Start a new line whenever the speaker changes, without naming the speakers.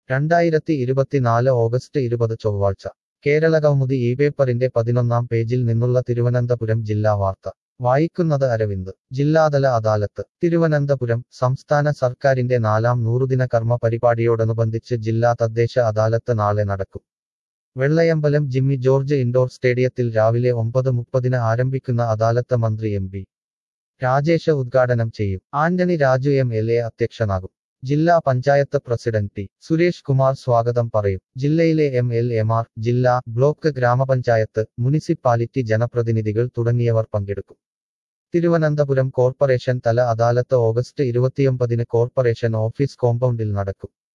രണ്ടായിരത്തി ഇരുപത്തിനാല് ഓഗസ്റ്റ് ഇരുപത് ചൊവ്വാഴ്ച കേരളകൗമുദി ഈ പേപ്പറിന്റെ പതിനൊന്നാം പേജിൽ നിന്നുള്ള തിരുവനന്തപുരം ജില്ലാ വാർത്ത വായിക്കുന്നത് അരവിന്ദ് ജില്ലാതല അദാലത്ത് തിരുവനന്തപുരം സംസ്ഥാന സർക്കാരിന്റെ നാലാം നൂറുദിന കർമ്മ പരിപാടിയോടനുബന്ധിച്ച് ജില്ലാ തദ്ദേശ അദാലത്ത് നാളെ നടക്കും വെള്ളയമ്പലം ജിമ്മി ജോർജ് ഇൻഡോർ സ്റ്റേഡിയത്തിൽ രാവിലെ ഒമ്പത് മുപ്പതിന് ആരംഭിക്കുന്ന അദാലത്ത് മന്ത്രി എം പി രാജേഷ് ഉദ്ഘാടനം ചെയ്യും Antony Raju M L A അധ്യക്ഷനാകും ജില്ലാ പഞ്ചായത്ത് പ്രസിഡന്റ് ടി സുരേഷ് കുമാർ സ്വാഗതം പറയും ജില്ലയിലെ എം എൽ എമാർ ജില്ലാ ബ്ലോക്ക് ഗ്രാമപഞ്ചായത്ത് മുനിസിപ്പാലിറ്റി ജനപ്രതിനിധികൾ തുടങ്ങിയവർ പങ്കെടുക്കും തിരുവനന്തപുരം കോർപ്പറേഷൻ തല അദാലത്ത് ഓഗസ്റ്റ് ഇരുപത്തിയൊമ്പതിന് കോർപ്പറേഷൻ ഓഫീസ് കോമ്പൗണ്ടിൽ നടക്കും